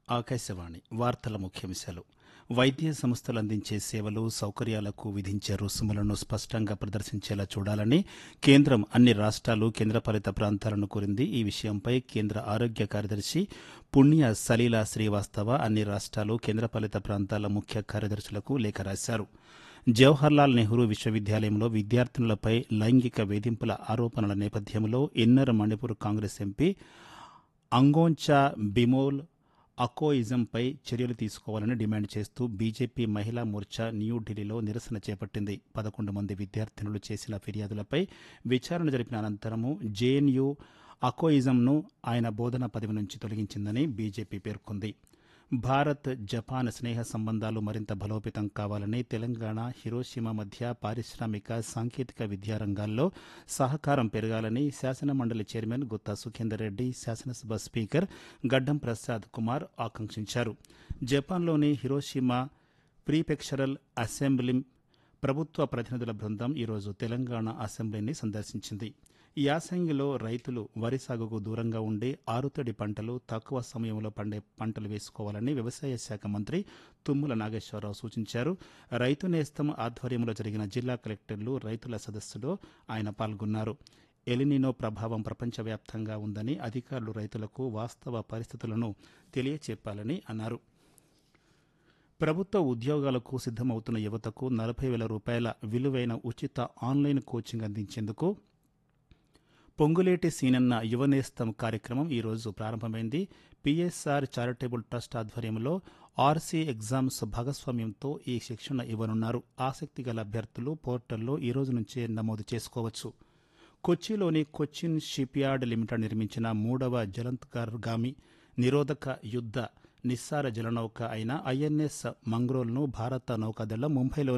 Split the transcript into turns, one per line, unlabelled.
ఆకాశవాణి వార్తల ముఖ్యాంశాలు వైద్య సంస్థలు అందించే సేవలు సౌకర్యాలకు విధించే రుసుములను స్పష్టంగా ప్రదర్శించేలా చూడాలని కేంద్రం అన్ని రాష్ట్రాలు కేంద్రపాలిత ప్రాంతాలను కోరింది ఈ విషయంపై కేంద్ర ఆరోగ్య కార్యదర్శి పుణ్య సలీలా శ్రీవాస్తవ అన్ని రాష్ట్రాలు కేంద్రపాలిత ప్రాంతాల ముఖ్య కార్యదర్శులకు లేఖ రాశారు జవహర్లాల్ నెహ్రూ విశ్వవిద్యాలయంలో విద్యార్థినులపై లైంగిక వేధింపుల ఆరోపణల నేపథ్యంలో ఇన్నర్ మణిపూర్ కాంగ్రెస్ ఎంపీ అంగోంచా బిమోల్ అకోయిజంపై చర్యలు తీసుకోవాలని డిమాండ్ చేస్తూ బీజేపీ మహిళా మోర్చా న్యూఢిల్లీలో నిరసన చేపట్టింది పదకొండు మంది విద్యార్థినులు చేసిన ఫిర్యాదులపై విచారణ జరిపిన అనంతరము జేఎన్యూ అకోయిజంను ఆయన బోధనా పదవి నుంచి తొలగించిందని బీజేపీ పేర్కొంది భారత్ జపాన్ స్నేహ సంబంధాలు మరింత బలోపేతం కావాలని తెలంగాణ హిరోషిమా మధ్య పారిశ్రామిక సాంకేతిక విద్యా రంగాల్లో సహకారం పెరగాలని శాసనమండలి చైర్మన్ గుత్తా సుఖేందర్ రెడ్డి శాసనసభ స్పీకర్ గడ్డం ప్రసాద్ కుమార్ ఆకాంక్షించారు జపాన్లోని హిరోషిమా ప్రీపెక్షరల్ అసెంబ్లీ ప్రభుత్వ ప్రతినిధుల బృందం ఈరోజు తెలంగాణ అసెంబ్లీని సందర్శించింది యాసంగిలో రైతులు వరి సాగుకు దూరంగా ఉండి ఆరుతడి పంటలు తక్కువ సమయంలో పండే పంటలు వేసుకోవాలని వ్యవసాయ శాఖ మంత్రి తుమ్మల నాగేశ్వరరావు సూచించారు రైతు నేస్తం ఆధ్వర్యంలో జరిగిన జిల్లా కలెక్టర్లు రైతుల సదస్సులో ఆయన పాల్గొన్నారు ఎలినినో ప్రభావం ప్రపంచవ్యాప్తంగా ఉందని అధికారులు రైతులకు వాస్తవ పరిస్థితులను తెలియచెప్పాలని అన్నారు ప్రభుత్వ ఉద్యోగాలకు సిద్దమవుతున్న యువతకు నలభై వేల రూపాయల విలువైన ఉచిత ఆన్లైన్ కోచింగ్ అందించేందుకు పొంగులేటి సీనన్న యువనేస్తం కార్యక్రమం ఈరోజు ప్రారంభమైంది పిఎస్ఆర్ చారిటబుల్ ట్రస్ట్ ఆధ్వర్యంలో ఆర్సీ ఎగ్జామ్స్ భాగస్వామ్యంతో ఈ శిక్షణ ఇవ్వనున్నారు ఆసక్తి గల అభ్యర్థులు పోర్టల్లో ఈ రోజు నుంచే నమోదు చేసుకోవచ్చు కొచ్చిలోని కొచ్చిన్ షిప్యార్డ్ లిమిటెడ్ నిర్మించిన మూడవ జలంతర్గామి నిరోధక యుద్ధ నిస్సార జలనౌక అయిన ఐఎన్ఎస్ మంగ్రోల్ను భారత నౌకాదళం ముంబైలోని